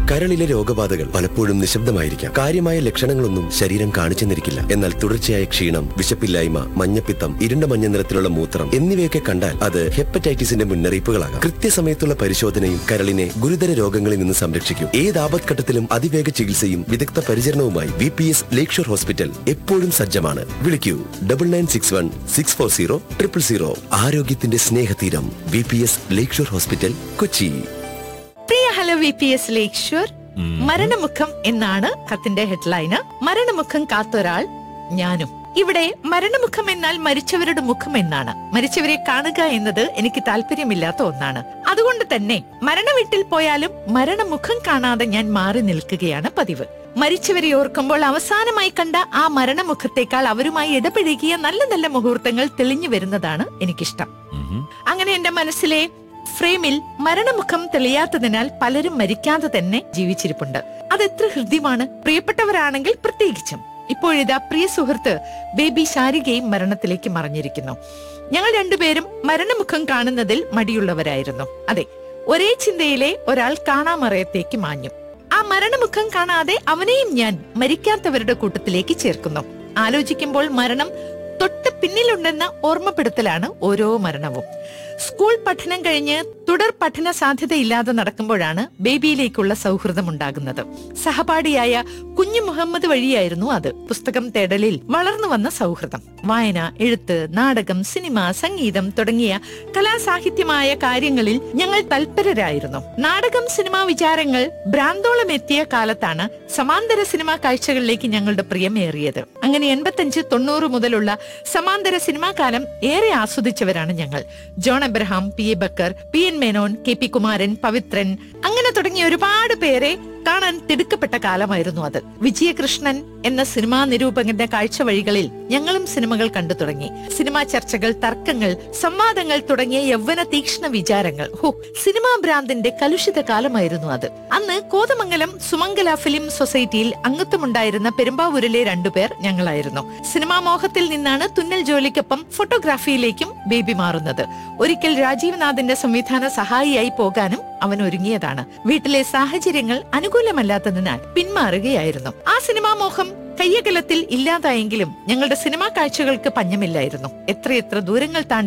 കരളിലെ രോഗബാധകൾ പലപ്പോഴും നിശബ്ദമായിരിക്കാം കാര്യമായ ലക്ഷണങ്ങളൊന്നും ശരീരം കാണിച്ചെന്നിരിക്കില്ല എന്നാൽ തുടർച്ചയായ ക്ഷീണം വിശപ്പില്ലായ്മ മഞ്ഞപ്പിത്തം ഇരുണ്ട മഞ്ഞ നിറത്തിലുള്ള മൂത്രം എന്നിവയൊക്കെ കണ്ടാൽ അത് ഹെപ്പറ്റൈറ്റിസിന്റെ മുന്നറിയിപ്പുകളാകാം കൃത്യസമയത്തുള്ള പരിശോധനയും കരളിനെ ഗുരുതര രോഗങ്ങളിൽ നിന്ന് സംരക്ഷിക്കും ഏത് ആപത്ഘട്ടത്തിലും അതിവേഗ ചികിത്സയും വിദഗ്ധ പരിചരണവുമായി V P S lakeshore hospital എപ്പോഴും സജ്ജമാണ് വിളിക്കൂ double nine six one six four zero triple zero ആരോഗ്യത്തിന്റെ സ്നേഹതീരം V P S lakeshore hospital Kochi Priya hello V P S lakeshore മരണമുഖം എന്നാണ് കത്തിന്റെ ഹെഡ്ലൈന് മരണമുഖം കാത്തൊരാൾ ഞാനും ഇവിടെ മരണമുഖം എന്നാൽ മരിച്ചവരുടെ മുഖം എന്നാണ് മരിച്ചവരെ കാണുക എന്നത് എനിക്ക് താല്പര്യമില്ലാത്ത ഒന്നാണ് അതുകൊണ്ട് തന്നെ മരണ വീട്ടിൽ പോയാലും മരണമുഖം കാണാതെ ഞാൻ മാറി നിൽക്കുകയാണ് പതിവ് മരിച്ചവരെ ഓർക്കുമ്പോൾ അവസാനമായി കണ്ട ആ മരണമുഖത്തേക്കാൾ അവരുമായി ഇടപഴകിയ നല്ല നല്ല മുഹൂർത്തങ്ങൾ തെളിഞ്ഞു വരുന്നതാണ് എനിക്കിഷ്ടം അങ്ങനെ എന്റെ മനസ്സിലെ ഫ്രെയിമിൽ മരണമുഖം തെളിയാത്തതിനാൽ പലരും മരിക്കാതെ തന്നെ ജീവിച്ചിരിപ്പുണ്ട് അതെത്ര ഹൃദ്യമാണ് പ്രിയപ്പെട്ടവരാണെങ്കിൽ പ്രത്യേകിച്ചും ഇപ്പോഴിതാ പ്രിയ സുഹൃത്ത് ബേബി ശാരികയും മരണത്തിലേക്ക് മറഞ്ഞിരിക്കുന്നു ഞങ്ങൾ രണ്ടുപേരും മരണമുഖം കാണുന്നതിൽ മടിയുള്ളവരായിരുന്നു അതെ ഒരേ ചിന്തയിലെ ഒരാൾ കാണാമറയത്തേക്ക് മാഞ്ഞു ആ മരണമുഖം കാണാതെ അവനെയും ഞാൻ മരിക്കാത്തവരുടെ കൂട്ടത്തിലേക്ക് ചേർക്കുന്നു ആലോചിക്കുമ്പോൾ മരണം തൊട്ട് പിന്നിലുണ്ടെന്ന ഓർമ്മപ്പെടുത്തലാണ് ഓരോ മരണവും സ്കൂൾ പഠനം കഴിഞ്ഞ് തുടർ പഠന സാധ്യതയില്ലാതെ നടക്കുമ്പോഴാണ് ബേബിയിലേക്കുള്ള സൗഹൃദം ഉണ്ടാകുന്നത് സഹപാഠിയായ കുഞ്ഞു മുഹമ്മദ് വഴിയായിരുന്നു അത് പുസ്തകം തേടലിൽ വളർന്നു വന്ന സൗഹൃദം വായന എഴുത്ത് നാടകം സിനിമ സംഗീതം തുടങ്ങിയ കലാസാഹിത്യമായ കാര്യങ്ങളിൽ ഞങ്ങൾ തൽപരരായിരുന്നു നാടകം സിനിമാ വിചാരങ്ങൾ ഭ്രാന്തോളം എത്തിയ കാലത്താണ് സമാന്തര സിനിമാ കാഴ്ചകളിലേക്ക് ഞങ്ങളുടെ പ്രിയമേറിയത് അങ്ങനെ എൺപത്തഞ്ച് തൊണ്ണൂറ് മുതലുള്ള സമാന്തര സിനിമാ കാലം ഏറെ ആസ്വദിച്ചവരാണ് ഞങ്ങൾ John Abraham P A Backer P N Menon K P Kumaran Pavithran അങ്ങനെ തുടങ്ങിയ ഒരുപാട് പേരെ കാണാൻ തിടുക്കപ്പെട്ട കാലമായിരുന്നു അത് വിജയകൃഷ്ണൻ എന്ന സിനിമാ നിരൂപകന്റെ കാഴ്ച വഴികളിൽ ഞങ്ങളും സിനിമകൾ കണ്ടു തുടങ്ങി സിനിമാ ചർച്ചകൾ തർക്കങ്ങൾ സംവാദങ്ങൾ തുടങ്ങിയ യൗവന തീക്ഷ്ണ വിചാരങ്ങൾ ഹോ സിനിമാ ഭ്രാന്തിന്റെ കലുഷിത കാലമായിരുന്നു അത് അന്ന് കോതമംഗലം സുമംഗല ഫിലിം സൊസൈറ്റിയിൽ അംഗത്വമുണ്ടായിരുന്ന പെരുമ്പാവൂരിലെ രണ്ടുപേർ ഞങ്ങളായിരുന്നു സിനിമാ മോഹത്തിൽ നിന്നാണ് തുന്നൽ ജോലിക്കൊപ്പം ഫോട്ടോഗ്രാഫിയിലേക്കും ബേബി മാറുന്നത് ഒരിക്കൽ രാജീവ് നാഥിന്റെ സംവിധാന സഹായിയായി പോകാനും അവൻ ഒരുങ്ങിയതാണ് വീട്ടിലെ സാഹചര്യങ്ങൾ അനുകൂലമല്ലാത്തതിനാൽ പിന്മാറുകയായിരുന്നു ആ സിനിമാ മോഹം കയ്യകലത്തിൽ ഇല്ലാതായെങ്കിലും ഞങ്ങളുടെ സിനിമാ കാഴ്ചകൾക്ക് പഞ്ഞമില്ലായിരുന്നു എത്രയെത്ര ദൂരങ്ങൾ താണ്ടി